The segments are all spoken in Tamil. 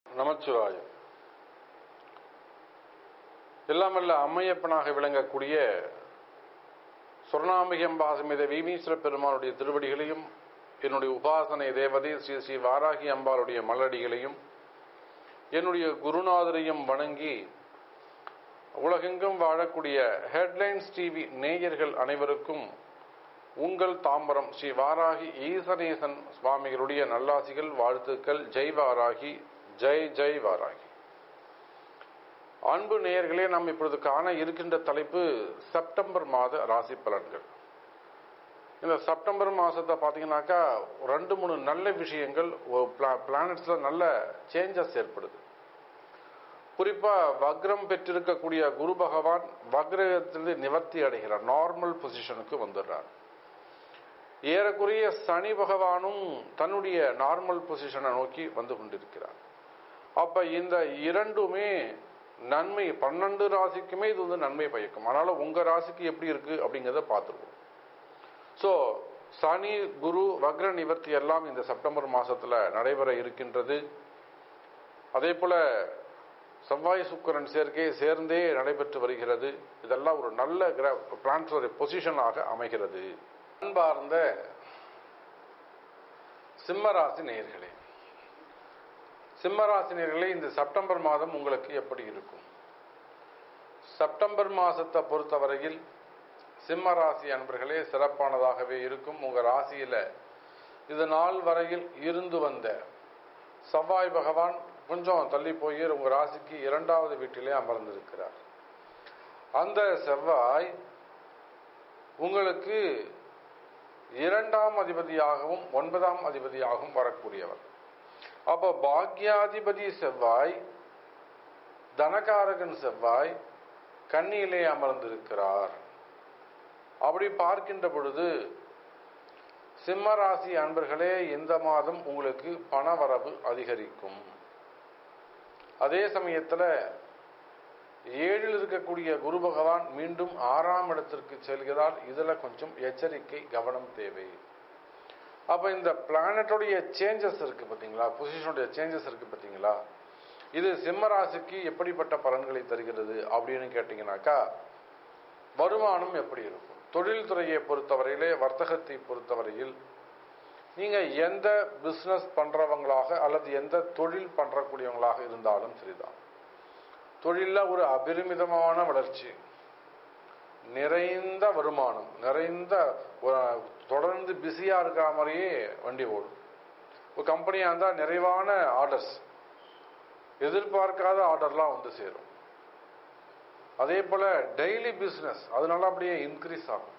நமச்சிவாயம் எல்லாமல்ல அம்மையப்பனாக விளங்கக்கூடிய சொர்ணாம்பிகம்பாசமித வீமீஸ்வர பெருமானுடைய திருவடிகளையும் என்னுடைய உபாசனை தேவதை ஸ்ரீ ஸ்ரீ வாராகி அம்பாளுடைய மலடிகளையும் என்னுடைய குருநாதரையும் வணங்கி உலகெங்கும் வாழக்கூடிய ஹெட்லைன்ஸ் டிவி நேயர்கள் அனைவருக்கும் உங்கள் தாம்பரம் ஸ்ரீ வாராகி ஈசனேசன் சுவாமிகளுடைய நல்லாசிகள் வாழ்த்துக்கள் ஜெய் வாராகி ஜெய் ஜெய் வாராகி அன்பு நேயர்களே நாம் இப்பொழுது காண இருக்கின்ற தலைப்பு செப்டம்பர் மாத ராசி பலன்கள் இந்த செப்டம்பர் மாசத்தை பார்த்தீங்கன்னாக்கா ரெண்டு மூணு நல்ல விஷயங்கள் பிளானட்ஸ்ல நல்ல சேஞ்சஸ் ஏற்படுது குறிப்பா வக்ரம் பெற்றிருக்கக்கூடிய குரு பகவான் வக்ரத்திலிருந்து நிவர்த்தி அடைகிறார் நார்மல் பொசிஷனுக்கு வந்துடுறார் ஏறக்குறைய சனி பகவானும் தன்னுடைய நார்மல் பொசிஷனை நோக்கி வந்து கொண்டிருக்கிறார் அப்ப இந்த இரண்டுமே நன்மை பன்னெண்டு ராசிக்குமே இது வந்து நன்மை பயக்கும் அதனால உங்க ராசிக்கு எப்படி இருக்கு அப்படிங்கிறத பார்த்துருவோம் ஸோ சனி குரு வக்ர நிவர்த்தி எல்லாம் இந்த செப்டம்பர் மாசத்துல நடைபெற இருக்கின்றது அதே போல செவ்வாய் சுக்கரன் சேர்க்கை சேர்ந்தே நடைபெற்று வருகிறது இதெல்லாம் ஒரு நல்ல பிளான்டரி பொசிஷனாக அமைகிறது அன்பார்ந்த சிம்மராசி நேயர்களே சிம்மராசி நேயர்களே இந்த செப்டம்பர் மாதம் உங்களுக்கு எப்படி இருக்கும் செப்டம்பர் மாசத்தை பொறுத்தவரையில் சிம்ம ராசி அன்பர்களே சிறப்பானதாகவே இருக்கும் உங்க ராசியில இது நாள் வரையில் இருந்து வந்த செவ்வாய் பகவான் கொஞ்சம் தள்ளி போய் உங்க ராசிக்கு இரண்டாவது வீட்டிலே அமர்ந்திருக்கிறார் அந்த செவ்வாய் உங்களுக்கு இரண்டாம் அதிபதியாகவும் ஒன்பதாம் அதிபதியாகவும் வரக்கூடியவர் அப்ப பாக்யாதிபதி செவ்வாய் தனகாரகன் செவ்வாய் கண்ணியிலே அமர்ந்திருக்கிறார் அப்படி பார்க்கின்ற பொழுது சிம்ம ராசி அன்பர்களே இந்த மாதம் உங்களுக்கு பண வரவு அதிகரிக்கும் அதே சமயத்தில் ஏழில் இருக்கக்கூடிய குரு பகவான் மீண்டும் ஆறாம் இடத்திற்கு செல்கிறார் இதுல கொஞ்சம் எச்சரிக்கை கவனம் தேவை அப்ப இந்த பிளானட்டோடைய சேஞ்சஸ் இருக்கு பாத்தீங்களா பொசிஷனுடைய சேஞ்சஸ் இருக்கு பாத்தீங்களா இது சிம்ம ராசிக்கு எப்படிப்பட்ட பலன்களை தருகிறது அப்படின்னு கேட்டீங்கன்னாக்கா வருமானம் எப்படி இருக்கும் தொழில்துறையை பொறுத்தவரையிலே வர்த்தகத்தை பொறுத்தவரையில் நீங்க எந்த பிசினஸ் பண்றவங்களாக அல்லது எந்த தொழில் பண்றக்கூடியவங்களாக இருந்தாலும் சரிதான் தொழில ஒரு அபரிமிதமான வளர்ச்சி நிறைந்த வருமானம் நிறைந்த தொடர்ந்து பிஸியா இருக்கிற மாதிரியே வண்டி ஓடும் ஒரு கம்பெனியா இருந்தா நிறைவான ஆர்டர்ஸ் எதிர்பார்க்காத ஆர்டர்லாம் வந்து சேரும் அதே போல டெய்லி பிஸ்னஸ் அதனால அப்படியே இன்க்ரீஸ் ஆகும்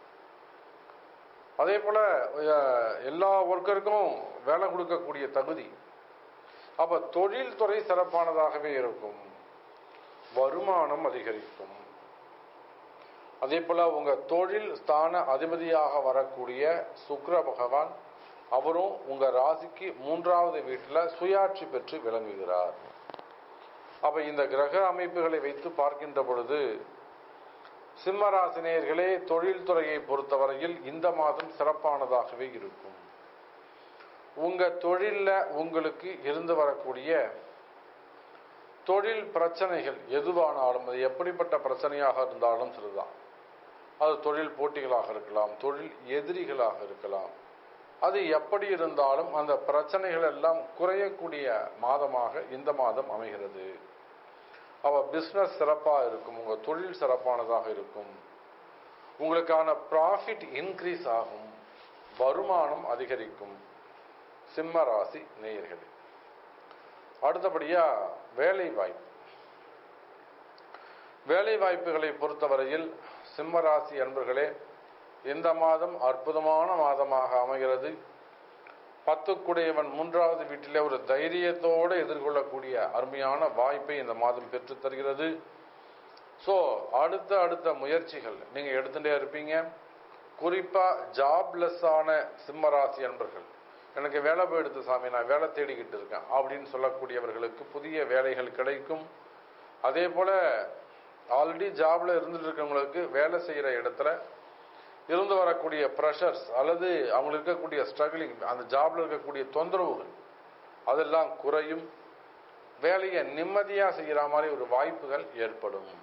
அதே போல எல்லா ஒர்க்கருக்கும் வேலை கொடுக்கக்கூடிய தகுதி அப்ப தொழில் துறை சிறப்பானதாகவே இருக்கும் வருமானம் அதிகரிக்கும் அதே போல உங்க தொழில் ஸ்தான அதிபதியாக வரக்கூடிய சுக்கர பகவான் அவரும் உங்க ராசிக்கு மூன்றாவது வீட்டில் சுயாட்சி பெற்று விளங்குகிறார் அப்ப இந்த கிரக அமைப்புகளை வைத்து பார்க்கின்ற பொழுது சிம்மராசினியர்களே தொழில்துறையை பொறுத்தவரையில் இந்த மாதம் சிறப்பானதாகவே இருக்கும் உங்க தொழில்ல உங்களுக்கு இருந்து வரக்கூடிய தொழில் பிரச்சனைகள் எதுவானாலும் அது எப்படிப்பட்ட பிரச்சனையாக இருந்தாலும் சரிதான் அது தொழில் போட்டிகளாக இருக்கலாம் தொழில் எதிரிகளாக இருக்கலாம் அது எப்படி இருந்தாலும் அந்த பிரச்சனைகள் எல்லாம் குறையக்கூடிய மாதமாக இந்த மாதம் அமைகிறது அவ பிசினஸ் சிறப்பாக இருக்கும் உங்க தொழில் சிறப்பானதாக இருக்கும் உங்களுக்கான ப்ராஃபிட் இன்க்ரீஸ் ஆகும் வருமானம் அதிகரிக்கும் சிம்ம ராசி நேயர்களே அடுத்தபடியா வேலை வாய்ப்பு வேலை வாய்ப்புகளை பொறுத்தவரையில் சிம்ம ராசி அன்பர்களே இந்த மாதம் அற்புதமான மாதமாக அமைகிறது பத்துக்குடையவன் மூன்றாவது வீட்டிலே ஒரு தைரியத்தோடு எதிர்கொள்ளக்கூடிய அருமையான வாய்ப்பை இந்த மாதம் பெற்று தருகிறது ஸோ அடுத்த அடுத்த முயற்சிகள் நீங்க எடுத்துட்டே இருப்பீங்க குறிப்பா ஜாப்லெஸ் ஆன சிம்மராசி அன்பர்கள் எனக்கு வேலை போயிடுது சாமி நான் வேலை தேடிக்கிட்டு இருக்கேன் அப்படின்னு சொல்லக்கூடியவர்களுக்கு புதிய வேலைகள் கிடைக்கும் அதே போல ஆல்ரெடி ஜாப்ல இருந்துட்டு இருக்கவங்களுக்கு வேலை செய்யற இடத்துல இருந்து வரக்கூடிய ப்ரெஷர்ஸ் அல்லது அவங்களுக்கு இருக்கக்கூடிய ஸ்ட்ரகிளிங் அந்த ஜாப்ல இருக்கக்கூடிய தொந்தரவுகள் அதெல்லாம் குறையும் வேலையை நிம்மதியா செய்யற மாதிரி ஒரு வாய்ப்புகள் ஏற்படும்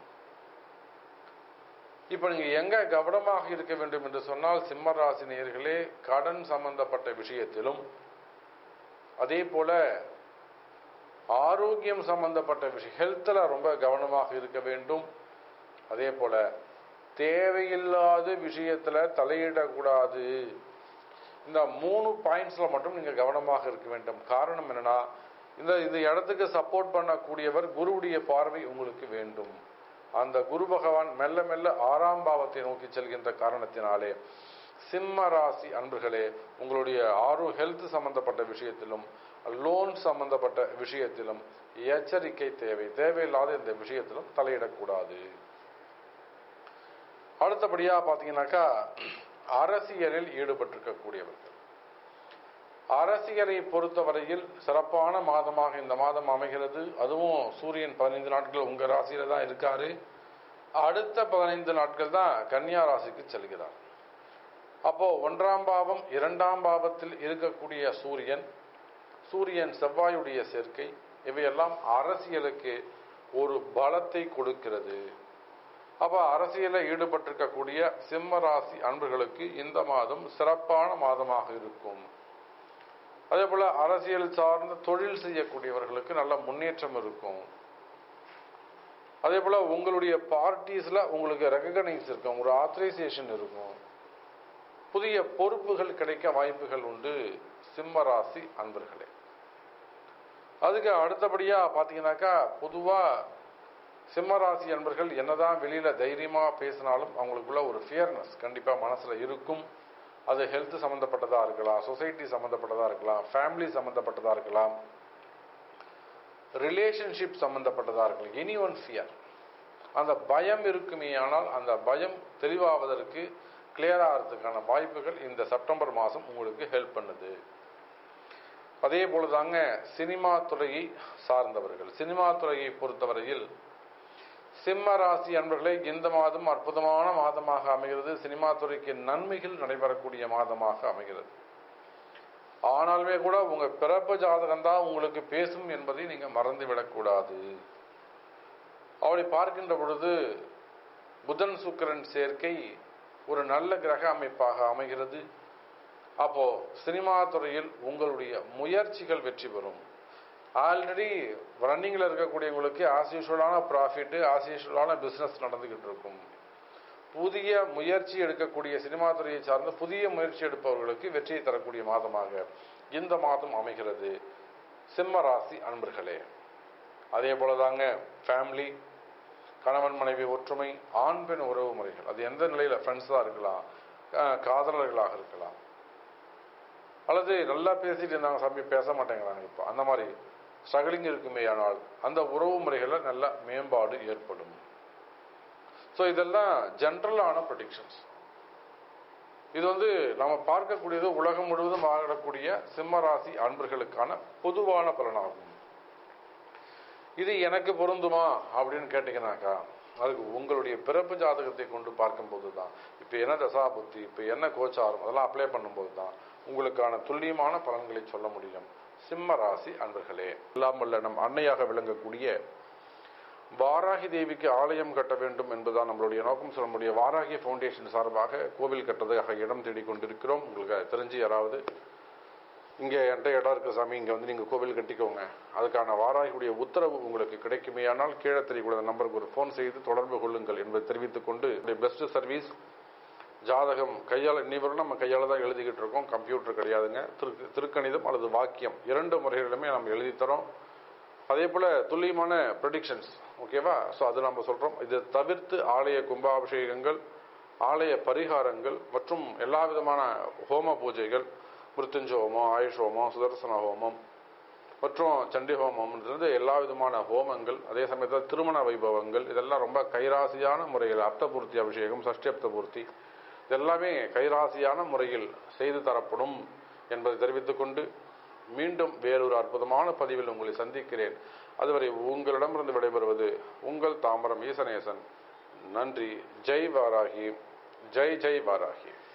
இப்ப நீங்க எங்க கவனமாக இருக்க வேண்டும் என்று சொன்னால் சிம்ம ராசி நேயர்களே கடன் சம்பந்தப்பட்ட விஷயத்திலும் அதே போல ஆரோக்கியம் சம்பந்தப்பட்ட விஷயம் ஹெல்த்ல ரொம்ப கவனமாக இருக்க வேண்டும் அதே போல தேவையில்லாத விஷயத்துல தலையிடக்கூடாது இந்த மூணு பாயிண்ட்ஸ்ல மட்டும் நீங்க கவனமாக இருக்க வேண்டும் காரணம் என்னன்னா இந்த இந்த இடத்துக்கு சப்போர்ட் பண்ணக்கூடியவர் குருவுடைய பார்வை உங்களுக்கு வேண்டும் அந்த குரு பகவான் மெல்ல மெல்ல ஆறாம் பாவத்தை நோக்கி செல்கின்ற காரணத்தினாலே சிம்ம ராசி அன்பர்களே உங்களுடைய ஆரோ ஹெல்த் சம்பந்தப்பட்ட விஷயத்திலும் லோன் சம்பந்தப்பட்ட விஷயத்திலும் எச்சரிக்கை தேவை தேவையில்லாத இந்த விஷயத்திலும் தலையிடக்கூடாது அடுத்தபடியா பாத்தீங்கன்னாக்கா அரசியலில் ஈடுபட்டிருக்கக்கூடியவர்கள் அரசியலை பொறுத்தவரையில் சிறப்பான மாதமாக இந்த மாதம் அமைகிறது அதுவும் சூரியன் பதினைந்து நாட்கள் உங்க ராசியில தான் இருக்காரு அடுத்த பதினைந்து நாட்கள் தான் கன்னியா ராசிக்கு செல்கிறார் அப்போ ஒன்றாம் பாவம் இரண்டாம் பாவத்தில் இருக்கக்கூடிய சூரியன் சூரியன் செவ்வாயுடைய சேர்க்கை இவையெல்லாம் அரசியலுக்கு ஒரு பலத்தை கொடுக்கிறது அப்ப அரசியல ஈடுபட்டிருக்கக்கூடிய சிம்ம ராசி அன்பர்களுக்கு இந்த மாதம் சிறப்பான மாதமாக இருக்கும் அதே போல அரசியல் சார்ந்த தொழில் செய்யக்கூடியவர்களுக்கு நல்ல முன்னேற்றம் இருக்கும் அதே போல உங்களுடைய பார்ட்டிஸ்ல உங்களுக்கு ரெகனைஸ் இருக்கும் ஒரு ஆத்தரைசேஷன் இருக்கும் புதிய பொறுப்புகள் கிடைக்க வாய்ப்புகள் உண்டு சிம்ம ராசி அன்பர்களே அதுக்கு அடுத்தபடியா பாத்தீங்கன்னாக்கா பொதுவா சிம்மராசி அன்பர்கள் என்னதான் வெளியில தைரியமா பேசினாலும் அவங்களுக்குள்ள ஒரு ஃபியர்னஸ் கண்டிப்பா மனசுல இருக்கும் அது ஹெல்த் சம்பந்தப்பட்டதா இருக்கலாம் சொசைட்டி சம்பந்தப்பட்டதா இருக்கலாம் ஃபேமிலி சம்பந்தப்பட்டதா இருக்கலாம் ரிலேஷன்ஷிப் சம்பந்தப்பட்டதா இருக்கலாம் எனி ஒன் ஃபியர் அந்த பயம் இருக்குமே ஆனால் அந்த பயம் தெளிவாவதற்கு கிளியர் ஆகிறதுக்கான வாய்ப்புகள் இந்த செப்டம்பர் மாதம் உங்களுக்கு ஹெல்ப் பண்ணுது அதே போலதாங்க சினிமா துறையை சார்ந்தவர்கள் சினிமா துறையை பொறுத்தவரையில் சிம்ம ராசி அன்பர்களே இந்த மாதம் அற்புதமான மாதமாக அமைகிறது சினிமா துறைக்கு நன்மைகள் நடைபெறக்கூடிய மாதமாக அமைகிறது ஆனாலுமே கூட உங்க பிறப்பு ஜாதகம் தான் உங்களுக்கு பேசும் என்பதை நீங்க மறந்து விடக்கூடாது அப்படி பார்க்கின்ற பொழுது புதன் சுக்கரன் சேர்க்கை ஒரு நல்ல கிரக அமைப்பாக அமைகிறது அப்போ சினிமா துறையில் உங்களுடைய முயற்சிகள் வெற்றி பெறும் ஆல்ரெடி ரன்னிங்கில் இருக்கக்கூடியவங்களுக்கு ஆஸ் யூஷுவலான ப்ராஃபிட் ஆஸ் யூஷுவலான பிஸ்னஸ் நடந்துகிட்டு இருக்கும் புதிய முயற்சி எடுக்கக்கூடிய சினிமா துறையை சார்ந்த புதிய முயற்சி எடுப்பவர்களுக்கு வெற்றியை தரக்கூடிய மாதமாக இந்த மாதம் அமைகிறது சிம்ம ராசி அன்பர்களே அதே போலதாங்க ஃபேமிலி கணவன் மனைவி ஒற்றுமை ஆண் பெண் உறவு முறைகள் அது எந்த நிலையில ஃப்ரெண்ட்ஸாக இருக்கலாம் காதலர்களாக இருக்கலாம் அல்லது நல்லா பேசிட்டு இருந்தாங்க சாமி பேச மாட்டேங்கிறாங்க இப்போ அந்த மாதிரி ஸ்ட்ரகிளிங் இருக்குமே ஆனால் அந்த உறவு முறைகளில் நல்ல மேம்பாடு ஏற்படும் ஸோ இதெல்லாம் ஜென்ரலான ப்ரொடிக்ஷன்ஸ் இது வந்து நம்ம பார்க்கக்கூடியது உலகம் முழுவதும் ஆகக்கூடிய சிம்ம ராசி அன்பர்களுக்கான பொதுவான பலனாகும் இது எனக்கு பொருந்துமா அப்படின்னு கேட்டீங்கன்னாக்கா அதுக்கு உங்களுடைய பிறப்பு ஜாதகத்தை கொண்டு பார்க்கும்போது தான் இப்போ என்ன தசாபுத்தி இப்போ என்ன கோச்சாரம் அதெல்லாம் அப்ளை பண்ணும்போது தான் உங்களுக்கான துல்லியமான பலன்களை சொல்ல முடியும் சிம்ம ராசி அன்பர்களே இல்லாமல் நம் அன்னையாக விளங்கக்கூடிய வாராகி தேவிக்கு ஆலயம் கட்ட வேண்டும் என்பதுதான் நம்மளுடைய நோக்கம் சொல்ல முடியும் வாராகி ஃபவுண்டேஷன் சார்பாக கோவில் கட்டுறதுக்காக இடம் தேடிக் கொண்டிருக்கிறோம் உங்களுக்கு தெரிஞ்சு யாராவது இங்கே என்கிட்ட இடம் இருக்கு சாமி இங்கே வந்து நீங்கள் கோவில் கட்டிக்கோங்க அதுக்கான வாராகியுடைய உத்தரவு உங்களுக்கு கிடைக்குமேயானால் கீழே தெரியக்கூடிய நம்பருக்கு ஒரு ஃபோன் செய்து தொடர்பு கொள்ளுங்கள் என்பதை தெரிவித்துக் கொண்டு பெஸ்ட் சர்வீஸ் ஜாதகம் கையால் இன்னிவரும் நம்ம கையால் தான் எழுதிக்கிட்டு இருக்கோம் கம்ப்யூட்டர் கிடையாதுங்க திரு திருக்கணிதம் அல்லது வாக்கியம் இரண்டு முறைகளிலுமே நம்ம எழுதி தரோம் அதே போல துல்லியமான ப்ரெடிக்ஷன்ஸ் ஓகேவா ஸோ அது நம்ம சொல்றோம் இது தவிர்த்து ஆலய கும்பாபிஷேகங்கள் ஆலய பரிகாரங்கள் மற்றும் எல்லா விதமான ஹோம பூஜைகள் மிருத்துஞ்ச ஹோமம் ஆயுஷ் ஹோமம் சுதர்சன ஹோமம் மற்றும் சண்டி ஹோமம்ன்றது எல்லா விதமான ஹோமங்கள் அதே சமயத்தில் திருமண வைபவங்கள் இதெல்லாம் ரொம்ப கைராசியான முறையில் அப்தபூர்த்தி அபிஷேகம் சஷ்டி அப்தபூர்த்தி இதெல்லாமே கைராசியான முறையில் செய்து தரப்படும் என்பதை தெரிவித்துக் கொண்டு மீண்டும் வேறொரு அற்புதமான பதிவில் உங்களை சந்திக்கிறேன் அதுவரை உங்களிடமிருந்து விடைபெறுவது உங்கள் தாமரம் ஈசனேசன் நன்றி ஜெய் வாராகி ஜெய் ஜெய் வாராகி